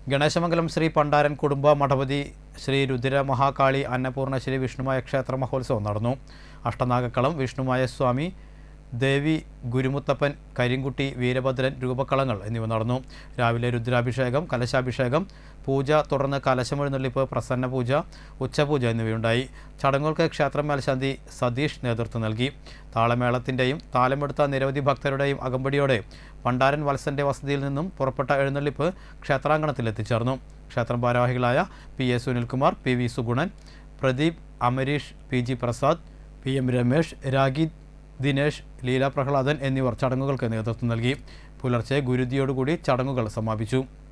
ഗണേശമംഗലം ശ്രീ പണ്ടാരൻ കുടുംബ മഠപതി ശ്രീ രുദ്ര മഹാകാളി അന്നപൂർണ ശ്രീ വിഷ്ണുമായ ക്ഷേത്ര മഹോത്സവം നടന്നു അഷ്ടനാഗക്കളം വിഷ്ണുമായ സ്വാമി ദേവി ഗുരുമുത്തപ്പൻ കരിങ്കുട്ടി വീരഭദ്രൻ രൂപക്കളങ്ങൾ എന്നിവ നടന്നു രാവിലെ രുദ്രാഭിഷേകം കലശാഭിഷേകം പൂജ തുടർന്ന് കലശമെഴുന്നള്ളിപ്പ് പ്രസന്ന പൂജ ഉച്ചപൂജ എന്നിവയുണ്ടായി ചടങ്ങുകൾക്ക് ക്ഷേത്രം മേൽശാന്തി സതീഷ് നേതൃത്വം നൽകി താളമേളത്തിൻ്റെയും താലമെടുത്ത നിരവധി ഭക്തരുടെയും അകമ്പടിയോടെ പണ്ടാരൻ വത്സന്റെ വസതിയിൽ നിന്നും പുറപ്പെട്ട എഴുന്നള്ളിപ്പ് ക്ഷേത്രാങ്കണത്തിൽ എത്തിച്ചേർന്നു ക്ഷേത്രം ഭാരവാഹികളായ P A Sunilkumar P V Sugunan Pradeep Amareesh P G Prasad P M Ramesh Ragi Dinesh Leela Prahladan എന്നിവർ ചടങ്ങുകൾക്ക് നേതൃത്വം നൽകി പുലർച്ചെ ഗുരുതിയോടുകൂടി ചടങ്ങുകൾ സമാപിച്ചു